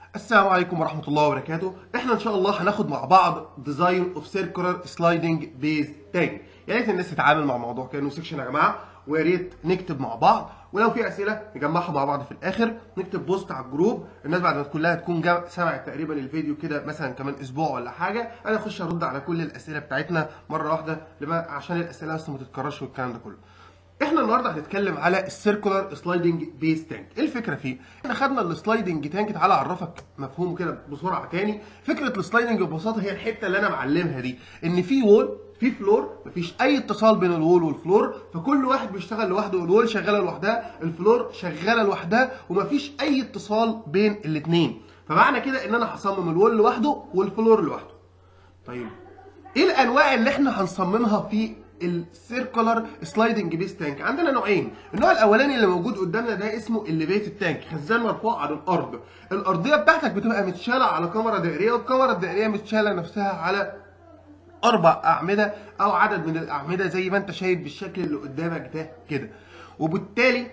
السلام عليكم ورحمة الله وبركاته احنا ان شاء الله هناخد مع بعض ديزاين اوف سيركولار سلايدنج بيز تانك يا ريت الناس تتعامل مع الموضوع كانه سيكشن يا جماعة ويا ريت نكتب مع بعض ولو في اسئله نجمعها مع بعض في الاخر نكتب بوست على الجروب الناس بعد ما كلها تكون جا- سمعت تقريبا الفيديو كده مثلا كمان اسبوع ولا حاجه انا اخش ارد على كل الاسئله بتاعتنا مره واحده لما عشان الاسئله بس ما تتكررش والكلام ده كله احنا النهارده هنتكلم على السيركولار سلايدنج بيز تانك ايه الفكره فيه احنا خدنا السلايدنج تانك تعالى اعرفك مفهومه كده بسرعه تاني فكره السلايدنج ببساطه هي الحته اللي انا معلمها دي ان في وول في فلور مفيش اي اتصال بين الوول والفلور فكل واحد بيشتغل لوحده الوول شغاله لوحدها الفلور شغاله لوحدها ومفيش اي اتصال بين الاثنين فمعنى كده ان انا هصمم الوول لوحده والفلور لوحده طيب ايه الانواع اللي احنا هنصممها في السيركولار سلايدنج بيس تانك عندنا نوعين النوع الاولاني اللي موجود قدامنا ده اسمه الليفيتد تانك خزان مرفوع عن الارض الارضيه بتاعتك بتبقى متشاله على كاميرا دائريه والكاميرا الدائريه متشاله نفسها على اربع اعمده او عدد من الاعمده زي ما انت شايف بالشكل اللي قدامك ده كده وبالتالي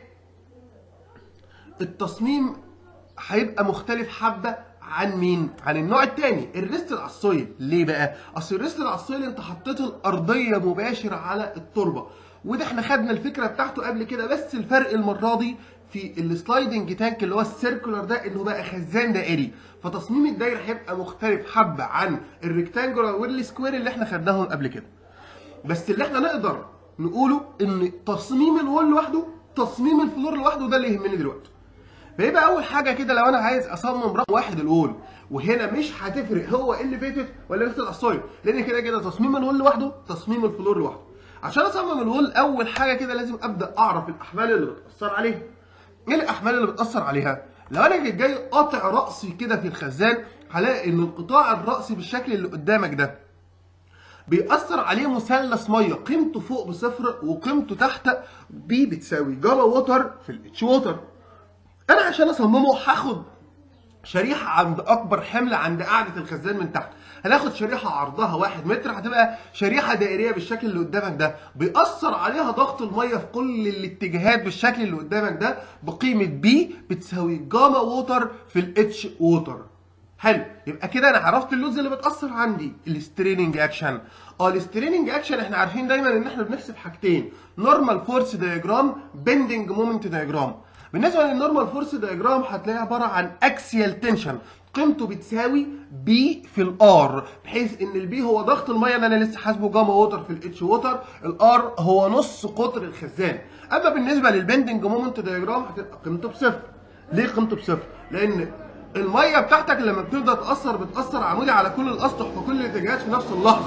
التصميم هيبقى مختلف حبه عن مين؟ عن النوع الثاني الريست العصايه ليه بقى؟ اصل الريست العصايه انت حطيت الارضيه مباشر على التربه وده احنا خدنا الفكره بتاعته قبل كده بس الفرق المره دي في السلايدنج تانك اللي هو السيركولار ده انه بقى خزان دائري فتصميم الدايره هيبقى مختلف حبه عن الريكتانجولار والسكوير اللي احنا خدناهم قبل كده بس اللي احنا نقدر نقوله ان تصميم الوول لوحده تصميم الفلور لوحده ده اللي يهمني دلوقتي فيبقى اول حاجه كده لو انا عايز اصمم رقم واحد الوول وهنا مش هتفرق هو اللي فاتت ولا لسه القصايه لان كده كده تصميم الوول لوحده تصميم الفلور لوحده عشان اصمم الوول اول حاجه كده لازم ابدا اعرف الاحمال اللي بتاثر عليها ايه الاحمال اللي بتاثر عليها لو انا جيت جاي قاطع راسي كده في الخزان هلاقي ان القطاع الراسي بالشكل اللي قدامك ده بيأثر عليه مثلث ميه قيمته فوق بصفر وقيمته تحت بي بتساوي جاما ووتر في الاتش ووتر انا عشان اصممه هاخد شريحه عند اكبر حمل عند قاعده الخزان من تحت هناخد شريحه عرضها واحد متر هتبقى شريحه دائريه بالشكل اللي قدامك ده بيأثر عليها ضغط الميه في كل الاتجاهات بالشكل اللي قدامك ده بقيمه بي بتساوي جاما ووتر في الاتش ووتر حلو يبقى كده انا عرفت اللوز اللي بتاثر عندي الستريننج اكشن اه الستريننج اكشن احنا عارفين دايما ان احنا بنحسب حاجتين نورمال فورس دايجرام بندنج مومنت دايجرام بالنسبه للنورمال فورس دايجرام هتلاقيها عباره عن اكسيال تنشن قيمته بتساوي بي في الار بحيث ان البي هو ضغط الميه اللي انا لسه حاسبه جاما ووتر في الاتش ووتر الار هو نص قطر الخزان اما بالنسبه للبندنج مومنت دايجرام هتبقى قيمته بصفر ليه قيمته بصفر لان الميه بتاعتك لما بتبدا تاثر بتاثر عمودي على كل الاسطح في كل الاتجاهات في نفس اللحظه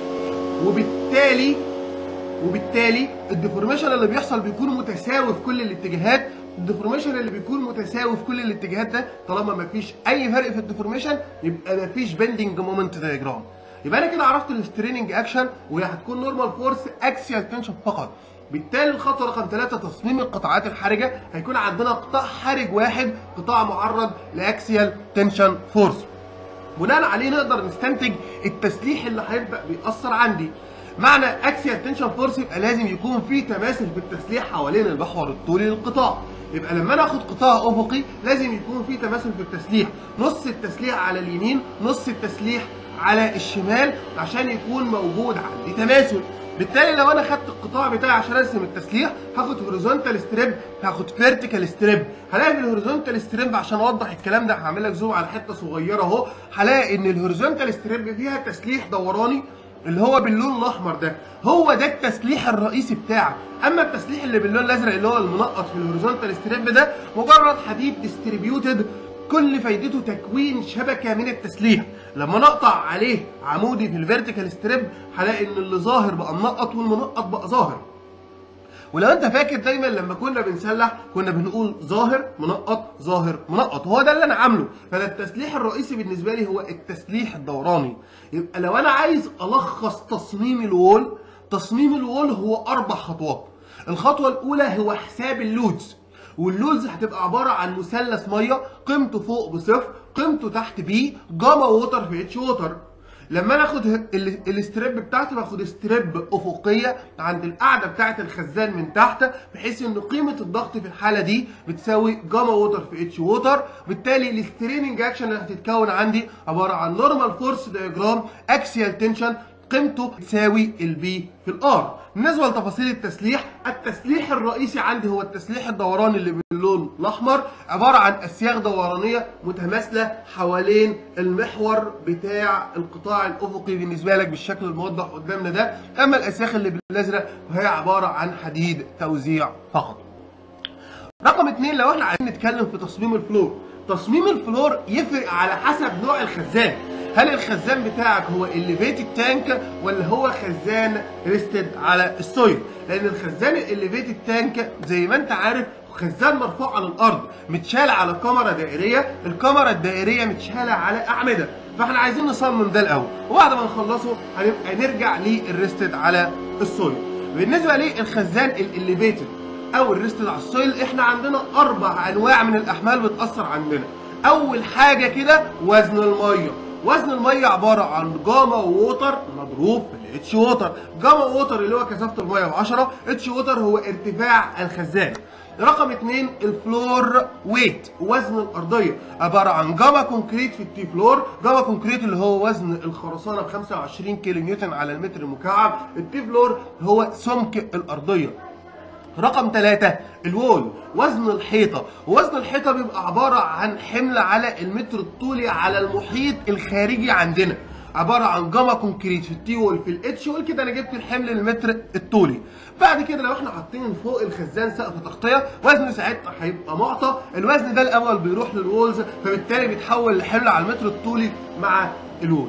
وبالتالي وبالتالي الديفورميشن اللي بيحصل بيكون متساوي في كل الاتجاهات الديفورميشن اللي بيكون متساوي في كل الاتجاهات ده طالما مفيش اي فرق في الديفورميشن يبقى مفيش بندنج مومنت دايجرام يبقى انا كده عرفت الستريننج اكشن وهي هتكون نورمال فورس اكسيال تنشن فقط بالتالي الخطوه رقم ثلاثة تصميم القطاعات الحرجه هيكون عندنا قطاع حرج واحد قطاع معرض لاكسيال تنشن فورس بناء عليه نقدر نستنتج التسليح اللي هيبدا بيأثر عندي معنى اكسيال تنشن فورس يبقى لازم يكون في تماثل في التسليح حوالين المحور الطولي للقطاع يبقى لما انا اخد قطاع افقي لازم يكون في تماثل في التسليح نص التسليح على اليمين نص التسليح على الشمال عشان يكون موجود عندي تماثل بالتالي لو انا خدت القطاع بتاعي عشان ارسم التسليح هاخد هوريزونتال ستريب هاخد فيرتيكال ستريب هلاقي في الهوريزونتال ستريب عشان اوضح الكلام ده هعمل لك زوم على حته صغيره اهو هلاقي ان الهوريزونتال ستريب فيها تسليح دوراني اللي هو باللون الاحمر ده هو ده التسليح الرئيسي بتاعك اما التسليح اللي باللون الازرق اللي هو المنقط في الهوريزونتال ستريب ده مجرد حديد ديستريبيوتد كل فايدته تكوين شبكه من التسليح لما نقطع عليه عمودي في الفيرتيكال ستريب هلاقي ان اللي ظاهر بقى منقط والمنقط بقى ظاهر ولو انت فاكر دايما لما كنا بنسلح كنا بنقول ظاهر منقط ظاهر منقط هو ده اللي انا عامله فانا التسليح الرئيسي بالنسبه لي هو التسليح الدوراني يبقى لو انا عايز الخص تصميم الوول تصميم الوول هو اربع خطوات الخطوه الاولى هو حساب اللودز واللودز هتبقى عباره عن مثلث ميه قيمته فوق بصفر قيمته تحت بي جاما ووتر في اتش ووتر لما انا اخد ال- الاستريب بتاعتي باخد استريب افقيه عند القاعده بتاعه الخزان من تحت بحيث ان قيمه الضغط في الحاله دي بتساوي جاما ووتر في اتش ووتر بالتالي الستريننج اكشن اللي هتتكون عندي عباره عن نورمال فورس دياجرام اكسيال تنشن قيمته تساوي البي في الار بالنسبه لتفاصيل التسليح التسليح الرئيسي عندي هو التسليح الدوراني اللي باللون الاحمر عباره عن اسياخ دورانيه متماثله حوالين المحور بتاع القطاع الافقي بالنسبه لك بالشكل الموضح قدامنا ده اما الاسياخ اللي بالازرق فهي عباره عن حديد توزيع فقط رقم اتنين لو احنا عايزين نتكلم في تصميم الفلور تصميم الفلور يفرق على حسب نوع الخزان هل الخزان بتاعك هو الليفيتد تانك ولا هو خزان ريستد على السويل لان الخزان الليفيتد تانك زي ما انت عارف خزان مرفوع عن الارض متشال على كاميرا دائريه الكاميرا الدائريه متشاله على اعمده فاحنا عايزين نصمم ده الاول وبعد ما نخلصه هنبقى نرجع للريستد على السويل بالنسبه للخزان الليفيتد او الريستد على السويل احنا عندنا اربع انواع من الاحمال بتاثر عندنا اول حاجه كده وزن الميه وزن الميه عباره عن جاما ووتر مضروب في الاتش ووتر جاما ووتر اللي هو كثافه الميه ب 10 اتش ووتر هو ارتفاع الخزان رقم اتنين الفلور ويت وزن الارضيه عباره عن جاما كونكريت في التي فلور جاما كونكريت اللي هو وزن الخرسانه ب 25 كيلو نيوتن على المتر المكعب التي فلور هو سمك الارضيه رقم ثلاثة الوول وزن الحيطة وزن الحيطة بيبقى عبارة عن حمل على المتر الطولي على المحيط الخارجي عندنا عبارة عن جاما كونكريت في التي وول في الاتش وول كده انا جبت الحمل المتر الطولي بعد كده لو احنا حاطين فوق الخزان سقف تغطية وزنه ساعتها هيبقى معطى الوزن ده الاول بيروح للوولز فبالتالي بيتحول لحمل على المتر الطولي مع الوول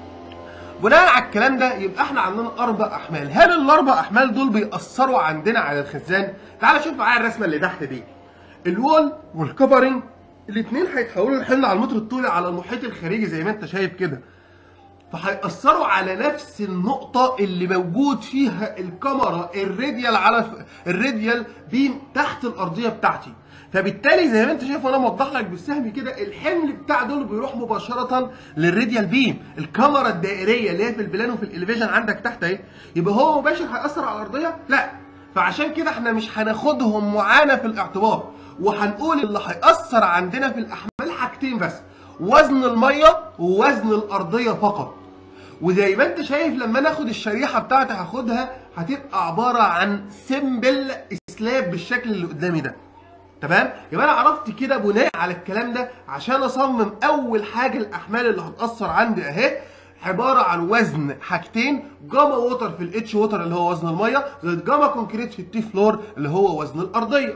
بناء على الكلام ده يبقى احنا عندنا اربع احمال هل الاربع احمال دول بيأثروا عندنا على الخزان تعال شوف معايا الرسمه اللي تحت دي الوول والكفرنج الاثنين هيتحولوا لحمل على المتر الطولي على المحيط الخارجي زي ما انت شايف كده فهيأثروا على نفس النقطة اللي موجود فيها الكاميرا الراديال على الراديال بيم تحت الأرضية بتاعتي فبالتالي زي ما انت شايف وانا موضح لك بالسهم كده الحمل بتاع دول بيروح مباشره للراديال بيم الكاميرا الدائريه اللي هي في البلان وفي الاليفيشن عندك تحت اهي يبقى هو مباشر هياثر على الارضيه لا فعشان كده احنا مش هناخدهم معانا في الاعتبار وهنقول اللي هيأثر عندنا في الاحمال حاجتين بس وزن الميه ووزن الارضيه فقط وزي ما انت شايف لما ناخد الشريحه بتاعتي هاخدها هتبقى عباره عن سيمبل سلاب بالشكل اللي قدامي ده تمام يبقى انا عرفت كده بناء على الكلام ده عشان اصمم اول حاجه الاحمال اللي هتاثر عندي اهي عباره عن وزن حاجتين جاما ووتر في الاتش ووتر اللي هو وزن الميه زائد جاما كونكريت في التي فلور اللي هو وزن الارضيه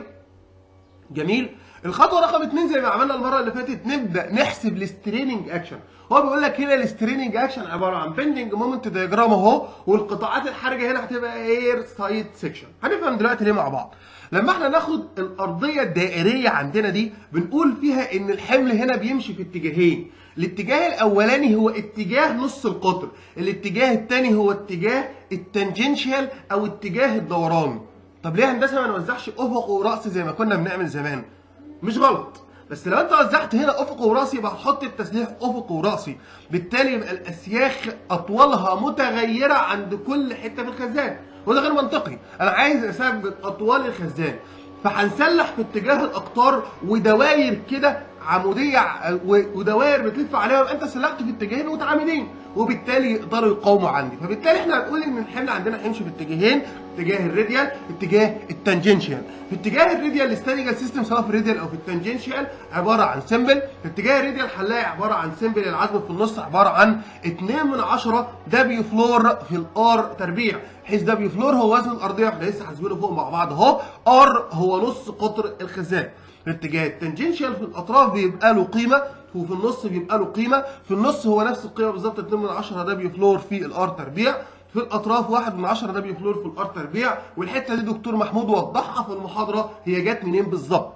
جميل الخطوه رقم اتنين زي ما عملنا المره اللي فاتت نبدا نحسب الستريننج اكشن هو بيقول لك هنا الستريننج اكشن عباره عن بيندنج مومنت دياجرام اهو والقطاعات الحرجه هنا هتبقى اير سايد سيكشن هنفهم دلوقتي ليه مع بعض لما احنا ناخد الارضيه الدائريه عندنا دي بنقول فيها ان الحمل هنا بيمشي في اتجاهين الاتجاه الاولاني هو اتجاه نص القطر الاتجاه الثاني هو اتجاه التانجنشال او اتجاه الدوران طب ليه هندسه ما نوزعش افق ورأس زي ما كنا بنعمل زمان مش غلط بس لو انت وزعت هنا افق وراسي يبقى هتحط التسليح افق وراسي بالتالي يبقى الاسياخ اطوالها متغيره عند كل حته في الخزان وده غير منطقي انا عايز اثبت اطوال الخزان فهنسلح في اتجاه الاقطار ودواير كده عموديه ودواير بتلف عليها يبقى انت سلحت في اتجاهين متعامدين وبالتالي يقدروا يقاوموا عندي فبالتالي احنا هنقول ان الحمل عندنا هيمشي في اتجاهين اتجاه الراديال اتجاه التانجنشال في اتجاه الراديال الستانيجال سيستم سواء في الراديال او في التانجنشال عباره عن سمبل في اتجاه الراديال هنلاقي عباره عن سمبل العزم في النص عباره عن 2 من 10 دبليو فلور في الار تربيع حيث دبليو فلور هو وزن الارضيه احنا لسه حاسبينه فوق مع بعض اهو ار هو نص قطر الخزان في اتجاه التنجنشال في الاطراف بيبقى له قيمه وفي النص بيبقى له قيمه في النص هو نفس القيمه بالظبط 2 من 10 دبليو فلور في الار تربيع في الاطراف 1 من 10 دبليو فلور في الار تربيع والحته دي دكتور محمود وضحها في المحاضره هي جت منين بالظبط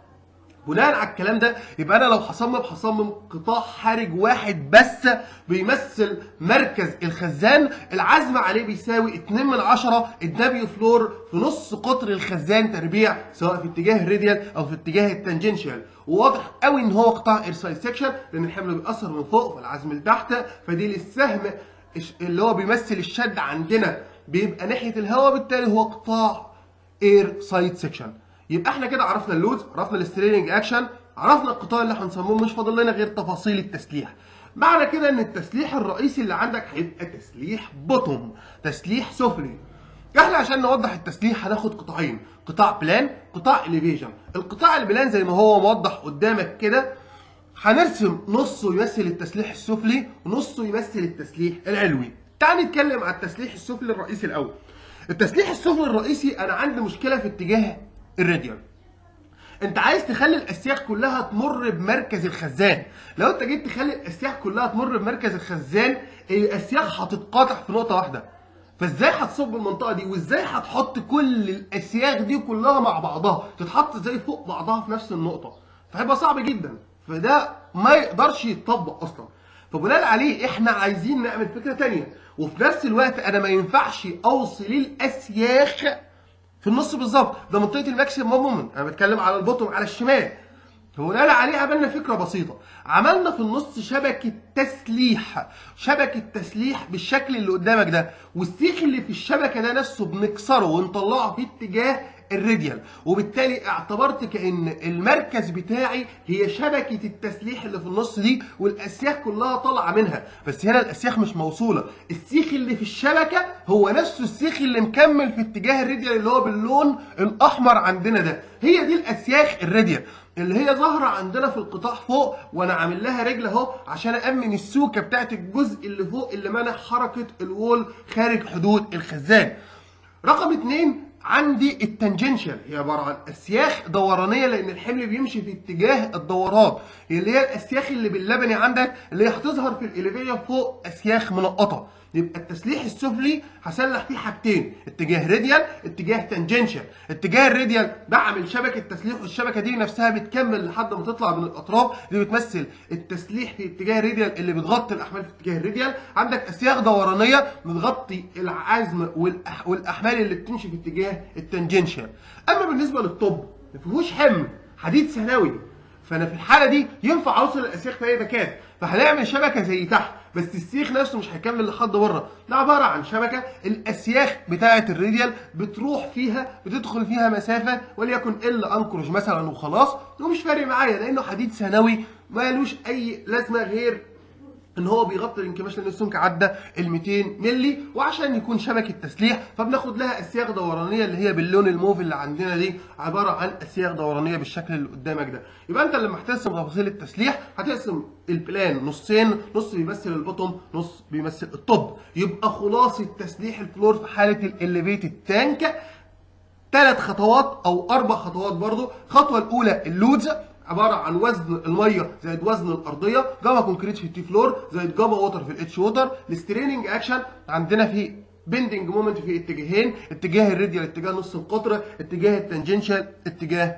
بناء على الكلام ده يبقى انا لو هصمم هصمم قطاع حرج واحد بس بيمثل مركز الخزان العزم عليه بيساوي 2 من 10 الدبليو فلور في نص قطر الخزان تربيع سواء في اتجاه الراديال او في اتجاه التانجنشال وواضح قوي ان هو قطاع ايرسايد سيكشن لان الحمل بيأثر من فوق والعزم لتحت فدي للسهم اللي هو بيمثل الشد عندنا بيبقى ناحيه الهواء بالتالي هو قطاع اير سايد سيكشن يبقى احنا كده عرفنا اللودز عرفنا الستريننج اكشن عرفنا القطاع اللي هنصممه مش فاضل لنا غير تفاصيل التسليح معنى كده ان التسليح الرئيسي اللي عندك هيبقى تسليح بوتوم تسليح سفلي احنا عشان نوضح التسليح هناخد قطاعين قطاع بلان قطاع اليفيجن القطاع البلان زي ما هو موضح قدامك كده هنرسم نصه يمثل التسليح السفلي ونصه يمثل التسليح العلوي تعال نتكلم على التسليح السفلي الرئيسي الاول التسليح السفلي الرئيسي انا عندي مشكله في اتجاه الراديال انت عايز تخلي الاسياخ كلها تمر بمركز الخزان لو انت جيت تخلي الاسياخ كلها تمر بمركز الخزان الاسياخ هتتقاطع في نقطه واحده فازاي هتصب المنطقه دي وازاي هتحط كل الاسياخ دي كلها مع بعضها تتحط زي فوق بعضها في نفس النقطه فهيبقى صعب جدا فده ما يقدرش يتطبق اصلا فبناء عليه احنا عايزين نعمل فكره تانية وفي نفس الوقت انا ما ينفعش اوصل الاسياخ في النص بالظبط ده منطقه الماكسيمم مومنت انا بتكلم على البوتوم على الشمال فبناء عليه عملنا فكره بسيطه عملنا في النص شبكه تسليح شبكه تسليح بالشكل اللي قدامك ده والسيخ اللي في الشبكه ده نفسه بنكسره ونطلعه في اتجاه الراديال وبالتالي اعتبرت كان المركز بتاعي هي شبكه التسليح اللي في النص دي والاسياخ كلها طالعه منها بس هنا الاسياخ مش موصوله السيخ اللي في الشبكه هو نفسه السيخ اللي مكمل في اتجاه الراديال اللي هو باللون الاحمر عندنا ده هي دي الاسياخ الراديال اللي هي ظاهره عندنا في القطاع فوق وانا عامل لها رجل اهو عشان امن السوكه بتاعت الجزء اللي فوق اللي منع حركه الوول خارج حدود الخزان رقم اتنين عندي التنجنشال هي عباره عن اسياخ دورانيه لان الحمل بيمشي في اتجاه الدوران اللي هي الاسياخ اللي باللبني عندك اللي هي هتظهر في الاليفيه فوق اسياخ منقطه يبقى التسليح السفلي هسلح فيه حاجتين اتجاه راديال اتجاه تنجنشال اتجاه الراديال بعمل شبكه تسليح والشبكه دي نفسها بتكمل لحد ما تطلع من الاطراف دي بتمثل التسليح في اتجاه الراديال اللي بتغطي الاحمال في اتجاه الراديال عندك اسياخ دورانيه بتغطي العزم والأح والاحمال اللي بتمشي في اتجاه التنجنشال اما بالنسبه للطب ما فيهوش حمل حديد ثانوي فانا في الحاله دي ينفع اوصل الاسياخ في اي مكان فهنعمل شبكه زي تحت بس السيخ نفسه مش هيكمل لحد بره ده عباره عن شبكه الاسياخ بتاعه الراديال بتروح فيها بتدخل فيها مسافه وليكن الا انكرج مثلا وخلاص ومش فارق معايا لانه حديد ثانوي مالوش اي لازمه غير ان هو بيغطي الانكماش لان السمك عدى ال 200 مللي وعشان يكون شبكه تسليح فبناخد لها اسياخ دورانيه اللي هي باللون الموف اللي عندنا دي عباره عن اسياخ دورانيه بالشكل اللي قدامك ده يبقى انت لما هتقسم تفاصيل التسليح هتقسم البلان نصين نص بيمثل البطن نص بيمثل الطب يبقى خلاصه تسليح الفلور في حاله الاليفيتد تانك ثلاث خطوات او اربع خطوات برضو الخطوه الاولى اللودز عباره عن وزن الميه زائد وزن الارضيه جاما كونكريت في التي فلور زائد جاما ووتر في الاتش ووتر الستريننج اكشن عندنا في بندنج مومنت في اتجاهين اتجاه الراديال اتجاه نص القطر اتجاه التنجنشال اتجاه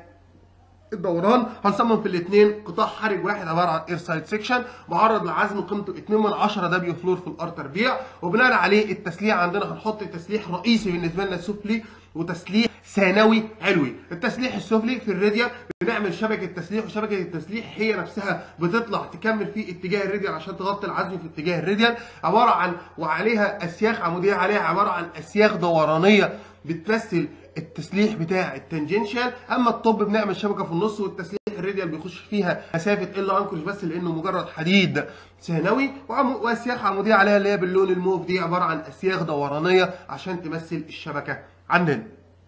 الدوران هنصمم في الاثنين قطاع حرج واحد عباره عن اير سايد سيكشن معرض لعزم قيمته 2 من 10 دبليو فلور في الار تربيع وبناء عليه التسليح عندنا هنحط تسليح رئيسي بالنسبه لنا السفلي وتسليح ثانوي علوي التسليح السفلي في الراديال بنعمل شبكه تسليح وشبكه التسليح هي نفسها بتطلع تكمل في اتجاه الراديال عشان تغطي العزم في اتجاه الراديال عباره عن وعليها اسياخ عموديه عليها عباره عن اسياخ دورانيه بتمثل التسليح بتاع التنجنشال اما الطب بنعمل شبكه في النص والتسليح الراديال بيخش فيها مسافه الا انكرج بس لانه مجرد حديد ثانوي واسياخ عموديه عليها اللي هي باللون الموف دي عباره عن اسياخ دورانيه عشان تمثل الشبكه عندنا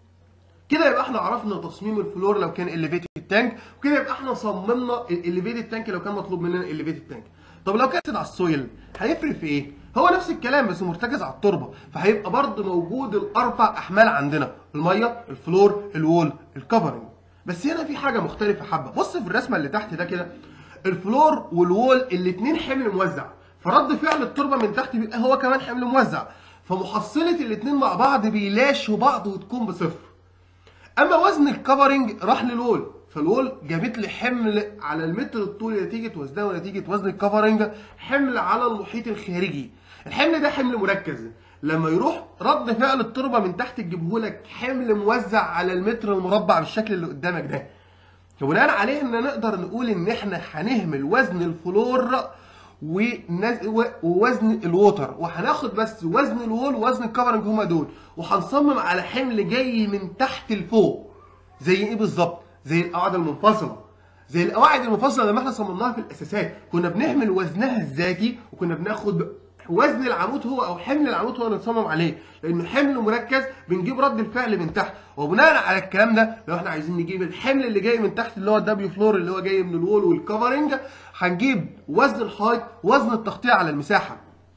كده يبقى احنا عرفنا تصميم الفلور لو كان اليفيتد تانك وكده يبقى احنا صممنا الاليفيتد تانك لو كان مطلوب مننا اليفيتد تانك طب لو كانت على السويل هيفرق في ايه هو نفس الكلام بس مرتكز على التربه فهيبقى برضه موجود الاربع احمال عندنا الميه الفلور الوول الكفرنج بس هنا في حاجه مختلفه حبه بص في الرسمه اللي تحت ده كده الفلور والوول الاثنين حمل موزع فرد فعل التربه من تحت بيبقى هو كمان حمل موزع فمحصله الاثنين مع بعض بيلاشوا بعض وتكون بصفر اما وزن الكفرنج راح للوول فالوول جابت لي حمل على المتر الطولي نتيجه وزنها ونتيجه وزن الكفرنج حمل على المحيط الخارجي الحمل ده حمل مركز لما يروح رد فعل التربه من تحت تجيبه لك حمل موزع على المتر المربع بالشكل اللي قدامك ده فبناء عليه ان نقدر نقول ان احنا هنهمل وزن الفلور ونز- و- ووزن الووتر وهناخد بس وزن الوول ووزن الكفرنج هما دول وهنصمم على حمل جاي من تحت لفوق زي ايه بالظبط زي القواعد المنفصله زي القواعد المنفصله لما احنا صممناها في الاساسات كنا بنحمل وزنها الذاتي وكنا بناخد وزن العمود هو او حمل العمود هو اللي نصمم عليه لانه حمل مركز بنجيب رد الفعل من تحت وبناء على الكلام ده لو احنا عايزين نجيب الحمل اللي جاي من تحت اللي هو الدبليو فلور اللي هو جاي من الوول والكفرنج هنجيب وزن الحائط وزن التغطيه على المساحه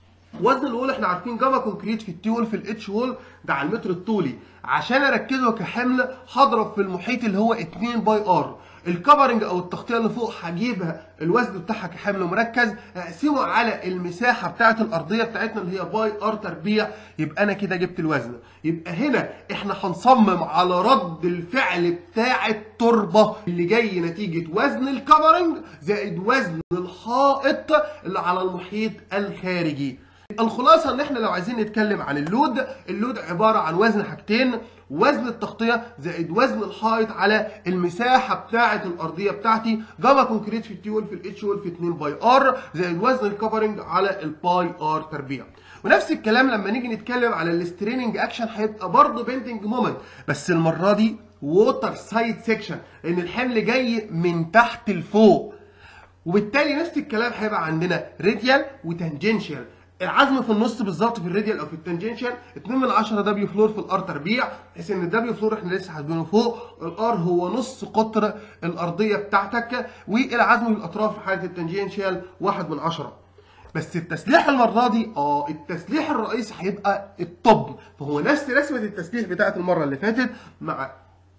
وزن الوول احنا عارفين جاما كونكريت في التيول في الاتش وول ده على المتر الطولي عشان اركزه كحمل هضرب في المحيط اللي هو 2 باي ار الكفرنج او التغطيه اللي فوق هجيبها الوزن بتاعها كحمل مركز اقسمه على المساحه بتاعه الارضيه بتاعتنا اللي هي باي ار تربيع يبقى انا كده جبت الوزن يبقى هنا احنا هنصمم على رد الفعل بتاع التربه اللي جاي نتيجه وزن الكفرنج زائد وزن الحائط اللي على المحيط الخارجي الخلاصه ان احنا لو عايزين نتكلم عن اللود اللود عباره عن وزن حاجتين وزن التغطيه زائد وزن الحائط على المساحه بتاعه الارضيه بتاعتي جاما كونكريت في التيول في الاتش وول في 2 باي ار زائد وزن الكفرنج على الباي ار تربيع ونفس الكلام لما نيجي نتكلم على الستريننج اكشن هيبقى برضه بيندنج مومنت بس المره دي ووتر سايد سيكشن لان الحمل جاي من تحت لفوق وبالتالي نفس الكلام هيبقى عندنا راديال وتانجنشال العزم في النص بالظبط في الراديال او في التانجنشال 2 من 10 دبليو فلور في الار تربيع بحيث ان الدبليو فلور احنا لسه حاسبينه فوق الار هو نص قطر الارضيه بتاعتك والعزم في الاطراف في حاله التانجنشال 1 من 10 بس التسليح المره دي اه التسليح الرئيسي هيبقى الطب فهو نفس رسمه التسليح بتاعت المره اللي فاتت مع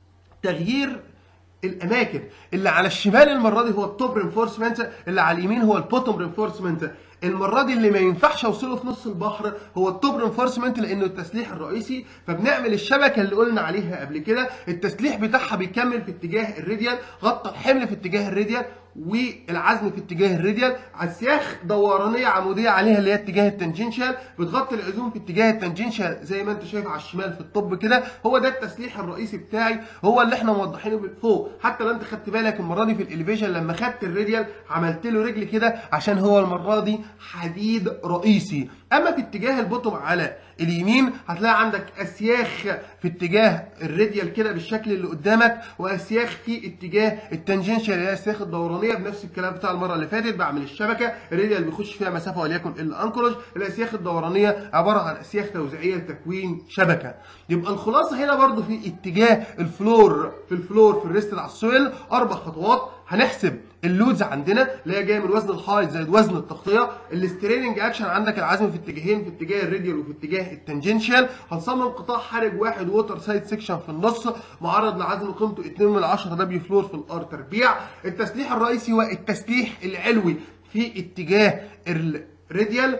تغيير الاماكن اللي على الشمال المره دي هو التوب رينفورسمنت اللي على اليمين هو البوتوم رينفورسمنت المره دي اللي ما ينفعش اوصله في نص البحر هو التوب رينفورسمنت لانه التسليح الرئيسي فبنعمل الشبكه اللي قلنا عليها قبل كده التسليح بتاعها بيكمل في اتجاه الراديال غطى الحمل في اتجاه الراديال والعزم في اتجاه الراديال اسياخ دورانيه عموديه عليها اللي هي اتجاه التنجنشال بتغطي العزوم في اتجاه التنجنشال زي ما انت شايف على الشمال في الطب كده هو ده التسليح الرئيسي بتاعي هو اللي احنا موضحينه من فوق حتى لو انت خدت بالك المره دي في الاليفيشن لما خدت الراديال عملت له رجل كده عشان هو المره دي حديد رئيسي اما في اتجاه البوتوم على اليمين هتلاقي عندك اسياخ في اتجاه الراديال كده بالشكل اللي قدامك واسياخ في اتجاه التنجنشال اللي هي الاسياخ الدورانيه بنفس الكلام بتاع المره اللي فاتت بعمل الشبكه الراديال بيخش فيها مسافه وليكن الانكروج الاسياخ الدورانيه عباره عن اسياخ توزيعيه لتكوين شبكه يبقى الخلاصه هنا برضو في اتجاه الفلور في الفلور في الريست على السويل اربع خطوات هنحسب اللودز عندنا اللي هي جايه من وزن الحائط زائد وزن التغطيه الستريننج اكشن عندك العزم في اتجاهين في اتجاه الراديال وفي اتجاه التنجنشال هنصمم قطاع حرج واحد ووتر سايد سيكشن في النص معرض لعزم قيمته 2 من 10 دبليو فلور في الار تربيع التسليح الرئيسي هو التسليح العلوي في اتجاه الراديال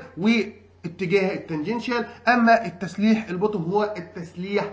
واتجاه التنجنشال اما التسليح البوتوم هو التسليح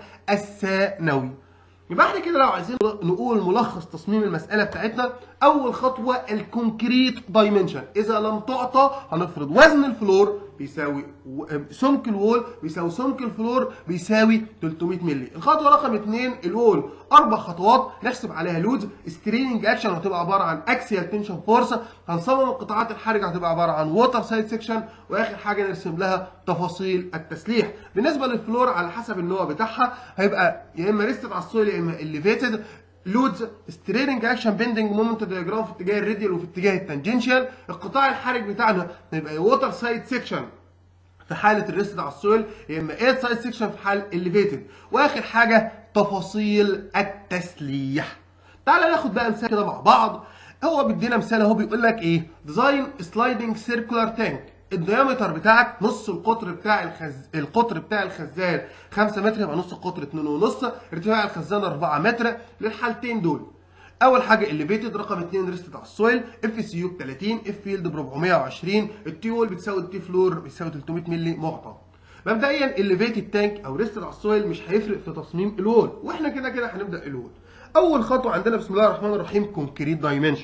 الثانوي يبقى احنا كده لو عايزين نقول ملخص تصميم المساله بتاعتنا اول خطوه الكونكريت دايمنشن اذا لم تعطى هنفرض وزن الفلور بيساوي و- سمك الوول بيساوي سمك الفلور بيساوي 300 مللي الخطوه رقم 2 الوول اربع خطوات نحسب عليها لودز ستريننج اكشن هتبقى عباره عن اكسيال تنشن فورس هنصمم القطاعات الحرجه هتبقى عباره عن ووتر سايد سيكشن واخر حاجه نرسم لها تفاصيل التسليح بالنسبه للفلور على حسب النوع بتاعها هيبقى يا اما ريستد على السويل يا اما اليفيتد لودز ستريننج اكشن بيندنج مومنت دياجرام في اتجاه الراديال وفي اتجاه التانجنشال القطاع الحرج بتاعنا هيبقى ووتر سايد سيكشن في حاله الريست على السويل يا اما اير سايد سيكشن في حال الليفيتد واخر حاجه تفاصيل التسليح تعالى ناخد بقى مثال كده مع بعض هو بيدينا مثال اهو بيقول لك ايه ديزاين سلايدنج سيركولار تانك الديامتر بتاعك نص القطر بتاع الخز... القطر بتاع الخزان 5 متر يبقى نص القطر 2 ونص ارتفاع الخزان 4 متر للحالتين دول اول حاجه الليفيتد رقم 2 ريستد على السويل اف سي يو ب 30 اف فيلد ب 420 التي وول بتساوي التي فلور بتساوي 300 مللي معطى مبدئيا الليفيتد تانك او ريستد على السويل مش هيفرق في تصميم الوول واحنا كده كده هنبدا الوول اول خطوه عندنا بسم الله الرحمن الرحيم كونكريت دايمنشن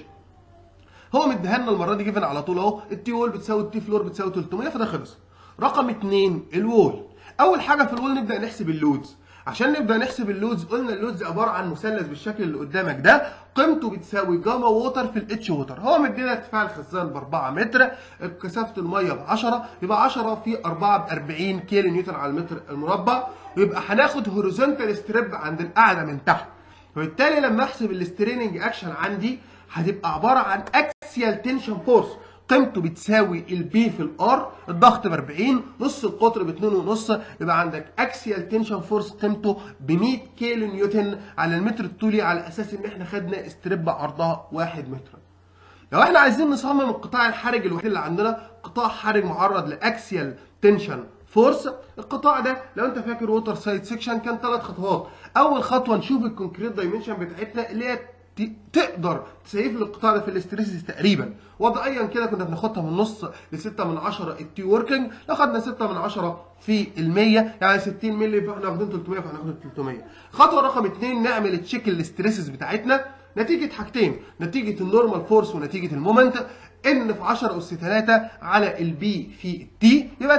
هو مديها لنا المره دي جيفن على طول اهو التي وول بتساوي التي فلور بتساوي 300 فده خلص رقم 2 الوول اول حاجه في الوول نبدا نحسب اللودز عشان نبدا نحسب اللودز قلنا اللودز عباره عن مثلث بالشكل اللي قدامك ده قيمته بتساوي جاما ووتر في الاتش ووتر هو مدينا ارتفاع الخزان ب 4 متر كثافه الميه ب 10 يبقى 10 في 4 ب 40 كيلو نيوتن على المتر المربع ويبقى هناخد هوريزونتال ستريب عند القاعده من تحت وبالتالي لما احسب الستريننج اكشن عندي هتبقى عباره عن اكسيال تنشن فورس قيمته بتساوي البي في الار الضغط ب 40 نص القطر ب 2.5 يبقى عندك اكسيال تنشن فورس قيمته ب 100 كيلو نيوتن على المتر الطولي على اساس ان احنا خدنا استريب عرضها 1 متر. لو احنا عايزين نصمم القطاع الحرج الوحيد اللي عندنا قطاع حرج معرض لاكسيال تنشن فورس القطاع ده لو انت فاكر ووتر سايد سيكشن كان ثلاث خطوات اول خطوه نشوف الكونكريت دايمنشن بتاعتنا اللي هي تقدر تسيف لي القطاع ده في الاستريسز تقريبا وضعيا كده كنا بناخدها من نص ل 6 من 10 التي وركينج لو خدنا 6 من 10 في ال 100 يعني 60 مللي فاحنا واخدين 300 فاحنا واخدين 300 خطوه رقم 2 نعمل تشيك الاستريسز بتاعتنا نتيجه حاجتين نتيجه النورمال فورس ونتيجه المومنت ان في 10 اس 3 على البي في التي يبقى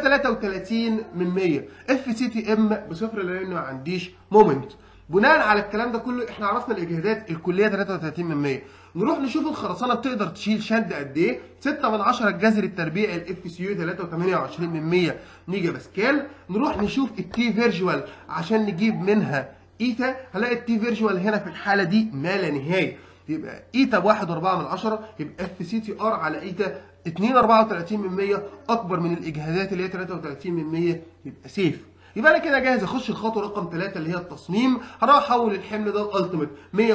33 من 100 اف سي تي ام بصفر لان ما عنديش مومنت بناء على الكلام ده كله احنا عرفنا الاجهادات الكليه 33 من 100 نروح نشوف الخرسانه بتقدر تشيل شد قد ايه 6 من 10 الجذر التربيعي الاف سي يو 3.28 من 100 ميجا باسكال نروح نشوف التي فيرجوال عشان نجيب منها ايتا هلاقي التي فيرجوال هنا في الحاله دي ما لا نهايه يبقى ايتا ب 1.4 من 10 يبقى اف سي تي ار على ايتا 2.34 من 100 اكبر من الاجهادات اللي هي 33 من 100 يبقى سيف يبقى انا كده جاهز اخش الخطوه رقم 3 اللي هي التصميم هروح احول الحمل ده الالتيميت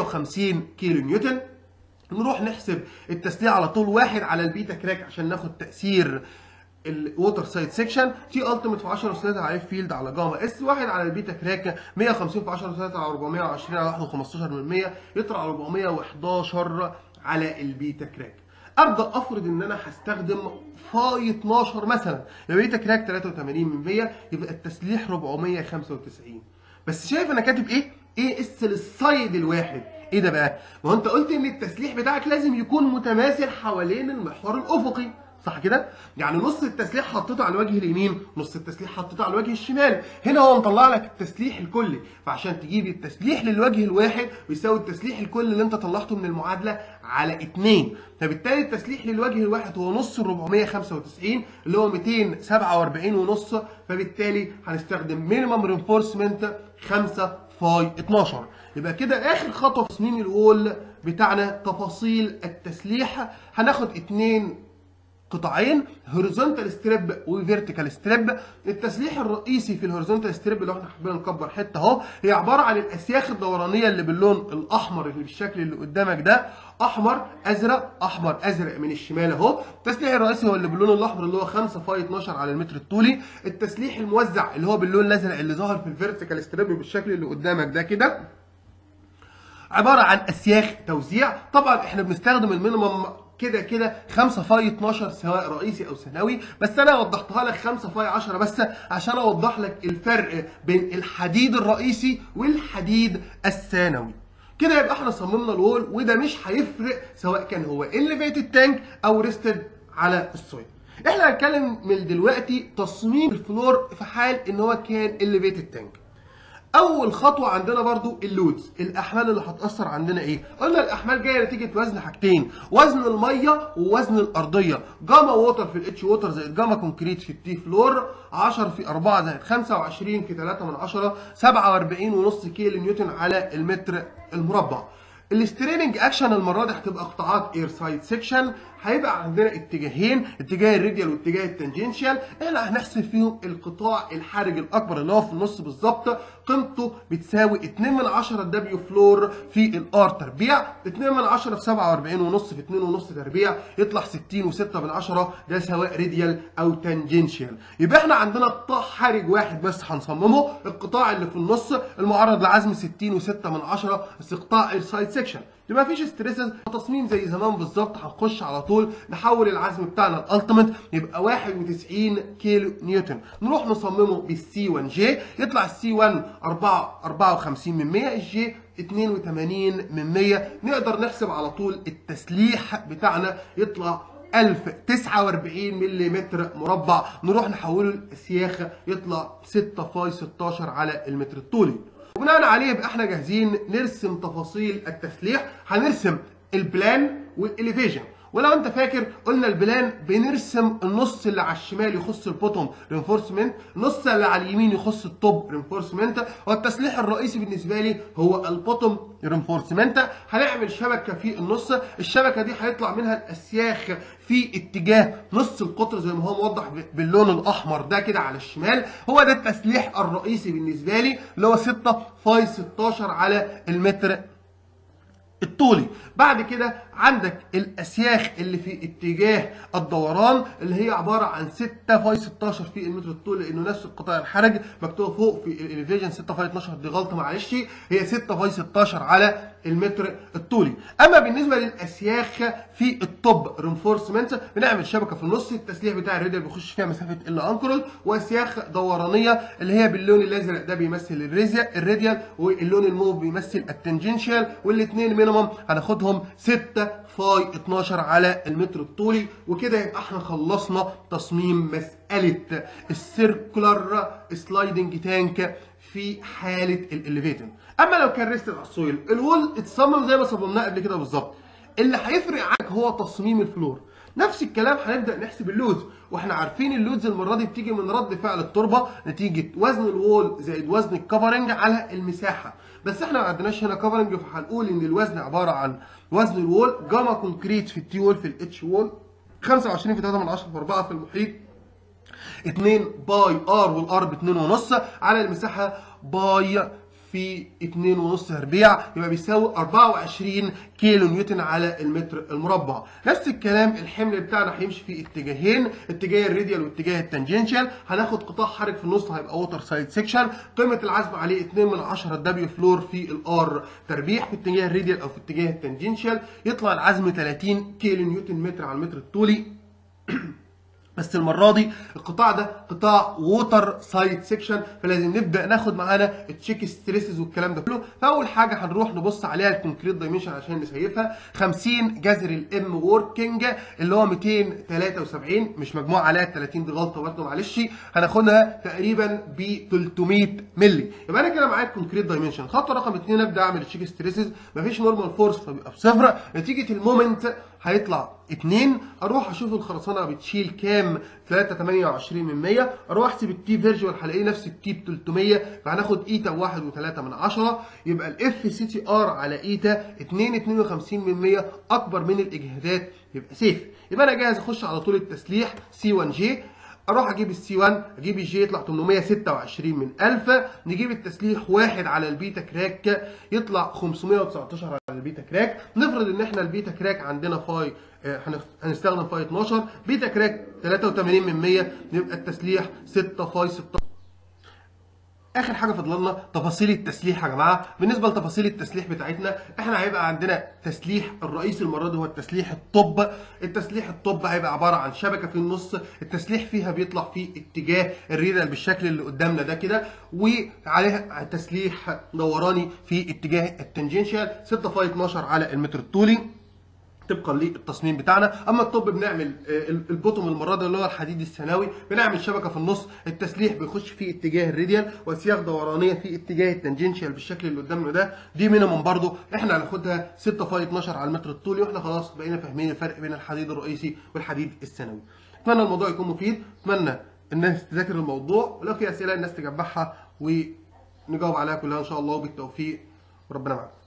150 كيلو نيوتن نروح نحسب التسليح على طول واحد على البيتا كراك عشان ناخد تاثير الووتر سايد سيكشن تي التيميت في 10 اس على اف فيلد على جاما اس واحد على البيتا كراك 150 في 10 اس على 420 على 1 15 من 100 يطلع 411 على البيتا كراك ابدا افرض ان انا هستخدم فاي 12 مثلا يبقى بيتا كراك 83 من 100 يبقى التسليح 495 بس شايف انا كاتب ايه؟ ايه اس للسايد الواحد ايه ده بقى؟ ما هو انت قلت ان التسليح بتاعك لازم يكون متماثل حوالين المحور الافقي صح كده؟ يعني نص التسليح حطيته على الوجه اليمين، نص التسليح حطيته على الوجه الشمال، هنا هو مطلع لك التسليح الكلي، فعشان تجيب التسليح للوجه الواحد بيساوي التسليح الكلي اللي انت طلعته من المعادله على 2 فبالتالي التسليح للوجه الواحد هو نص ال 495 اللي هو 247 ونص فبالتالي هنستخدم مينيمم رينفورسمنت 5 فاي 12 يبقى كده اخر خطوه في تصميم الوول بتاعنا تفاصيل التسليح هناخد اتنين قطاعين هوريزونتال ستريب وفيرتيكال ستريب التسليح الرئيسي في الهوريزونتال ستريب اللي احنا حابين نكبر حته اهو هي عباره عن الاسياخ الدورانيه اللي باللون الاحمر اللي بالشكل اللي قدامك ده احمر ازرق احمر ازرق من الشمال اهو التسليح الرئيسي هو اللي باللون الاحمر اللي هو 5 فاي 12 على المتر الطولي التسليح الموزع اللي هو باللون الازرق اللي ظهر في الفيرتيكال ستريب بالشكل اللي قدامك ده كده عباره عن اسياخ توزيع طبعا احنا بنستخدم المينيمم كده كده 5 فاي 12 سواء رئيسي او ثانوي بس انا وضحتها لك 5 فاي 10 بس عشان اوضح لك الفرق بين الحديد الرئيسي والحديد الثانوي كده يبقى احنا صممنا الوول وده مش هيفرق سواء كان هو اليفيتد تانك او ريستد على السويل احنا هنتكلم من دلوقتي تصميم الفلور في حال ان هو كان اليفيتد تانك اول خطوه عندنا برضو اللودز الاحمال اللي هتاثر عندنا ايه قلنا الاحمال جايه نتيجه وزن حاجتين وزن الميه ووزن الارضيه جاما ووتر في الاتش ووتر زائد جاما كونكريت في التي فلور 10 في 4 زائد 25 في 3 من 10 47 ونص كيلو نيوتن على المتر المربع الستريننج اكشن المره دي هتبقى قطاعات اير سايد سيكشن هيبقى عندنا اتجاهين اتجاه الراديال واتجاه التنجنشال احنا هنحسب فيهم القطاع الحرج الاكبر اللي هو في النص بالظبط قيمته بتساوي 2 من 10 دبليو فلور في الار تربيع 2 من 10 في 47 ونص في 2 ونص تربيع يطلع 60 و6 من 10 ده سواء راديال او تنجنشال يبقى احنا عندنا قطاع حرج واحد بس هنصممه القطاع اللي في النص المعرض لعزم 60 و6 من 10 بس قطاع اير سايد سيكشن يبقى مفيش ستريسز تصميم زي زمان بالظبط هنخش على طول نحول العزم بتاعنا الالتيميت يبقى 91 كيلو نيوتن نروح نصممه بالسي 1 جي يطلع السي 1 4 54 من 100 الجي 82 من 100 نقدر نحسب على طول التسليح بتاعنا يطلع 1049 ملم مربع نروح نحوله للسياخه يطلع 6 فاي 16 على المتر الطولي وبناء عليه يبقى احنا جاهزين نرسم تفاصيل التسليح هنرسم البلان والاليفيشن ولو انت فاكر قلنا البلان بنرسم النص اللي على الشمال يخص البوتوم رينفورسمنت النص اللي على اليمين يخص التوب رينفورسمنت والتسليح الرئيسي بالنسبه لي هو البوتوم رينفورسمنت هنعمل شبكه في النص الشبكه دي هيطلع منها الاسياخ في اتجاه نص القطر زي ما هو موضح باللون الاحمر ده كده على الشمال هو ده التسليح الرئيسي بالنسبه لي اللي هو 6 فاي 16 على المتر الطولي بعد كده عندك الاسياخ اللي في اتجاه الدوران اللي هي عباره عن 6 فاي 16 في المتر الطولي لانه نفس القطاع الحرج مكتوب فوق في الاليفيجن 6 فاي 12 دي غلطه معلش هي 6 فاي 16 على المتر الطولي اما بالنسبه للاسياخ في التوب رينفورسمنت بنعمل شبكه في النص التسليح بتاع الراديال بيخش فيها مسافه ال انكرول واسياخ دورانيه اللي هي باللون الازرق ده بيمثل الراديال واللون الموف بيمثل التنجنشال والاثنين مينيمم هناخدهم 6 فاي 12 على المتر الطولي وكده يبقى احنا خلصنا تصميم مساله السيركولار سلايدنج تانك في حاله الاليفيتر اما لو كان ريست على السويل الوول اتصمم زي ما صممناه قبل كده بالظبط اللي هيفرق عنك هو تصميم الفلور نفس الكلام هنبدا نحسب اللودز واحنا عارفين اللودز المره دي بتيجي من رد فعل التربه نتيجه وزن الوول زائد وزن الكفرنج على المساحه بس احنا ما عندناش هنا كفرنج فهنقول ان الوزن عباره عن وزن الوول جاما كونكريت في التي وول في الاتش وول 25 في 3 من 10 في 4 في المحيط 2 باي ار والار ب 2.5 على المساحه باي في 2.5 تربيع يبقى بيساوي 24 كيلو نيوتن على المتر المربع نفس الكلام الحمل بتاعنا هيمشي في اتجاهين اتجاه الراديال واتجاه التانجنشال هناخد قطاع حرج في النص هيبقى ووتر سايد سيكشن قيمه العزم عليه 2 من 10 دبليو فلور في الار تربيع في اتجاه الراديال او في اتجاه التانجنشال يطلع العزم 30 كيلو نيوتن متر على المتر الطولي بس المره دي القطاع ده قطاع ووتر سايد سيكشن فلازم نبدا ناخد معانا التشيك ستريسز والكلام ده كله فاول حاجه هنروح نبص عليها الكونكريت دايمنشن عشان نسيفها 50 جذر الام ووركينج اللي هو 273 مش مجموع عليها 30 دي غلطه برضه معلش هناخدها تقريبا ب 300 مللي يبقى انا كده معايا الكونكريت دايمنشن خطوه رقم 2 ابدا اعمل التشيك ستريسز مفيش نورمال فورس فبيبقى بصفر نتيجه المومنت هيطلع 2 اروح اشوف الخرسانه بتشيل كام 3 28 من 100 اروح احسب التي فيرجوال هلاقيه نفس التي ب 300 فهناخد ايتا 1 و3 من 10 يبقى الاف سي تي ار على ايتا 2 52 من 100 اكبر من الاجهادات يبقى سيف يبقى انا جاهز اخش على طول التسليح سي 1 جي اروح اجيب السي 1 اجيب الجي يطلع 826 من 1000 نجيب التسليح واحد على البيتا كراك يطلع 519 على البيتا كراك نفرض ان احنا البيتا كراك عندنا فاي هنستخدم فاي 12 بيتا كراك 83 من 100 يبقى التسليح 6 فاي 16 اخر حاجه فاضل لنا تفاصيل التسليح يا جماعه بالنسبه لتفاصيل التسليح بتاعتنا احنا هيبقى عندنا تسليح الرئيسي المره دي هو التسليح الطب التسليح الطب هيبقى عباره عن شبكه في النص التسليح فيها بيطلع في اتجاه الريدل بالشكل اللي قدامنا ده كده وعليها تسليح دوراني في اتجاه التنجنشال 6 فاي 12 على المتر الطولي طبقا للتصميم بتاعنا اما الطب بنعمل البوتوم المره دي اللي هو الحديد الثانوي بنعمل شبكه في النص التسليح بيخش في اتجاه الراديال وسياخ دورانيه في اتجاه التنجنشال بالشكل اللي قدامنا ده دي مينيمم برضو احنا هناخدها 6 فاي 12 على المتر الطولي واحنا خلاص بقينا فاهمين الفرق بين الحديد الرئيسي والحديد الثانوي اتمنى الموضوع يكون مفيد اتمنى الناس تذاكر الموضوع ولو في اسئله الناس تجمعها ونجاوب عليها كلها ان شاء الله بالتوفيق وربنا معاكم